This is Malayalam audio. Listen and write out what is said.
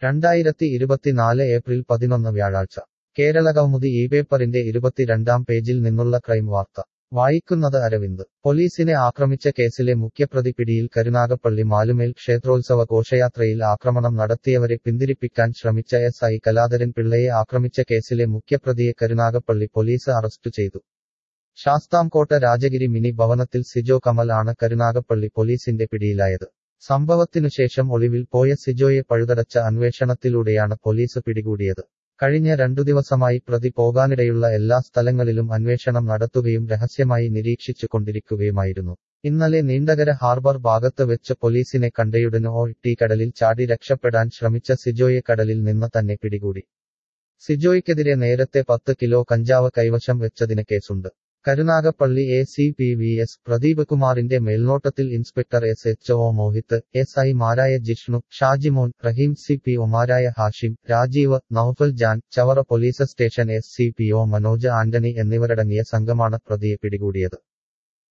രണ്ടായിരത്തി ഇരുപത്തിനാല് ഏപ്രിൽ പതിനൊന്ന് വ്യാഴാഴ്ച കേരള കൗമുദി ഈ പേപ്പറിന്റെ ഇരുപത്തിരണ്ടാം പേജിൽ നിന്നുള്ള ക്രൈം വാർത്ത വായിക്കുന്നത് അരവിന്ദ് പോലീസിനെ ആക്രമിച്ച കേസിലെ മുഖ്യപ്രതി പിടിയിൽ കരുനാഗപ്പള്ളി മാലുമേൽ ക്ഷേത്രോത്സവ ഘോഷയാത്രയിൽ ആക്രമണം നടത്തിയവരെ പിന്തിരിപ്പിക്കാൻ ശ്രമിച്ച എസ് ഐ കലാധരൻ പിള്ളയെ ആക്രമിച്ച കേസിലെ മുഖ്യപ്രതിയെ കരുനാഗപ്പള്ളി പോലീസ് അറസ്റ്റ് ചെയ്തു ശാസ്താംകോട്ട രാജഗിരി മിനി ഭവനത്തിൽ സിജോ കമൽ ആണ് കരുനാഗപ്പള്ളി പോലീസിന്റെ പിടിയിലായത് സംഭവത്തിനുശേഷം ഒളിവിൽ പോയ സിജോയെ പഴുതടച്ച അന്വേഷണത്തിലൂടെയാണ് പോലീസ് പിടികൂടിയത് കഴിഞ്ഞ രണ്ടു ദിവസമായി പ്രതി പോകാനിടയുള്ള എല്ലാ സ്ഥലങ്ങളിലും അന്വേഷണം നടത്തുകയും രഹസ്യമായി നിരീക്ഷിച്ചു കൊണ്ടിരിക്കുകയുമായിരുന്നു ഇന്നലെ നീണ്ടകര ഹാർബർ ഭാഗത്ത് വെച്ച് പോലീസിനെ കണ്ടയുടന് ഓ ടി കടലിൽ ചാടി രക്ഷപ്പെടാൻ ശ്രമിച്ച സിജോയെ കടലിൽ നിന്ന് തന്നെ പിടികൂടി സിജോയ്ക്കെതിരെ നേരത്തെ പത്ത് കിലോ കഞ്ചാവ് കൈവശം വെച്ചതിന് കേസുണ്ട് Karunagappally A C P V S Pradeep കുമാറിന്റെ മേൽനോട്ടത്തിൽ inspector S H O Mohith S I മാരായ ജിഷ്ണു ഷാജിമോൻ റഹീം സി പി ഒമാരായ Hashim Rajeev Noufal Jan Chavara police station S C P O Manoj Antony എന്നിവരടങ്ങിയ സംഘമാണ് പ്രതിയെ പിടികൂടിയത്